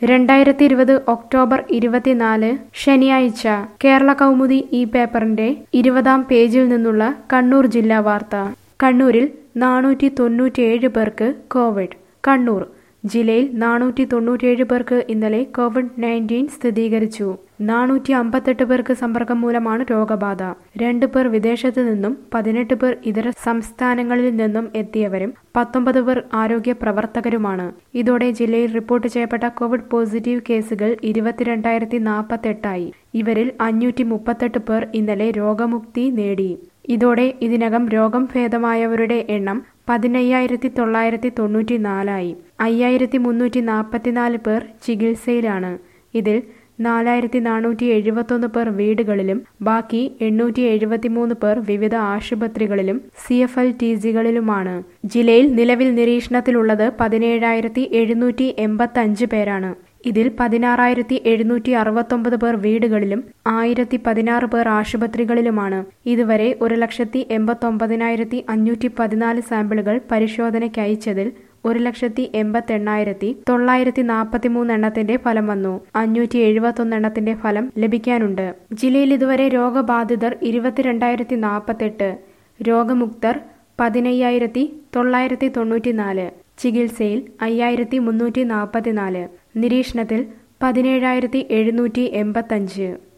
രണ്ടായിരത്തി ഇരുപത് ഒക്ടോബർ ഇരുപത്തിനാല് ശനിയാഴ്ച കേരള കൗമുദി ഈ പേപ്പറിന്റെ ഇരുപതാം പേജിൽ നിന്നുള്ള കണ്ണൂർ ജില്ലാ വാർത്ത കണ്ണൂരിൽ നാനൂറ്റി തൊണ്ണൂറ്റിയേഴ് പേർക്ക് കോവിഡ് കണ്ണൂർ ജില്ലയിൽ നാനൂറ്റി തൊണ്ണൂറ്റിയേഴ് പേർക്ക് ഇന്നലെ കോവിഡ് നയൻറ്റീൻ സ്ഥിരീകരിച്ചു നാനൂറ്റി അമ്പത്തെട്ട് പേർക്ക് സമ്പർക്കം മൂലമാണ് രോഗബാധ രണ്ട് പേർ വിദേശത്ത് നിന്നും പതിനെട്ട് പേർ ഇതര സംസ്ഥാനങ്ങളിൽ നിന്നും എത്തിയവരും പത്തൊമ്പത് പേർ ആരോഗ്യ പ്രവർത്തകരുമാണ് ഇതോടെ ജില്ലയിൽ റിപ്പോർട്ട് ചെയ്യപ്പെട്ട കോവിഡ് പോസിറ്റീവ് കേസുകൾ ഇരുപത്തിരണ്ടായിരത്തി നാൽപ്പത്തെട്ടായി ഇവരിൽ അഞ്ഞൂറ്റി മുപ്പത്തെട്ട് പേർ ഇന്നലെ രോഗമുക്തി നേടി ഇതോടെ ഇതിനകം രോഗം ഭേദമായവരുടെ എണ്ണം പതിനയ്യായിരത്തി തൊള്ളായിരത്തി തൊണ്ണൂറ്റി നാലായി അയ്യായിരത്തി മുന്നൂറ്റി നാൽപ്പത്തിനാല് പേർ ചികിത്സയിലാണ് ഇതിൽ നാലായിരത്തി നാനൂറ്റി എഴുപത്തൊന്ന് പേർ വീടുകളിലും ബാക്കി എണ്ണൂറ്റി എഴുപത്തിമൂന്ന് പേർ വിവിധ ആശുപത്രികളിലും സി എഫ് എൽ ടി സികളിലുമാണ് ജില്ലയിൽ നിലവിൽ നിരീക്ഷണത്തിലുള്ളത് പതിനേഴായിരത്തി എഴുന്നൂറ്റി എൺപത്തഞ്ച് പേരാണ് ഇതിൽ പതിനാറായിരത്തി എഴുന്നൂറ്റി അറുപത്തൊമ്പത് പേർ വീടുകളിലും ആയിരത്തി പതിനാറ് പേർ ആശുപത്രികളിലുമാണ് ഇതുവരെ ഒരു ലക്ഷത്തി എൺപത്തൊമ്പതിനായിരത്തി അഞ്ഞൂറ്റി പതിനാല് സാമ്പിളുകൾ പരിശോധനയ്ക്ക് അയച്ചതിൽ ഒരു ലക്ഷത്തി എൺപത്തെണ്ണായിരത്തി തൊള്ളായിരത്തി നാൽപ്പത്തി മൂന്ന് എണ്ണത്തിന്റെ ഫലം വന്നു അഞ്ഞൂറ്റി എഴുപത്തൊന്ന് എണ്ണത്തിന്റെ ഫലം ലഭിക്കാനുണ്ട് ജില്ലയിൽ ഇതുവരെ രോഗബാധിതർ ഇരുപത്തിരണ്ടായിരത്തി നാൽപ്പത്തെട്ട് രോഗമുക്തർ പതിനയ്യായിരത്തി തൊള്ളായിരത്തി തൊണ്ണൂറ്റിനാല് ചികിത്സയിൽ അയ്യായിരത്തി മുന്നൂറ്റി നാൽപ്പത്തിനാല് നിരീക്ഷണത്തിൽ പതിനേഴായിരത്തി എഴുന്നൂറ്റി എൺപത്തഞ്ച്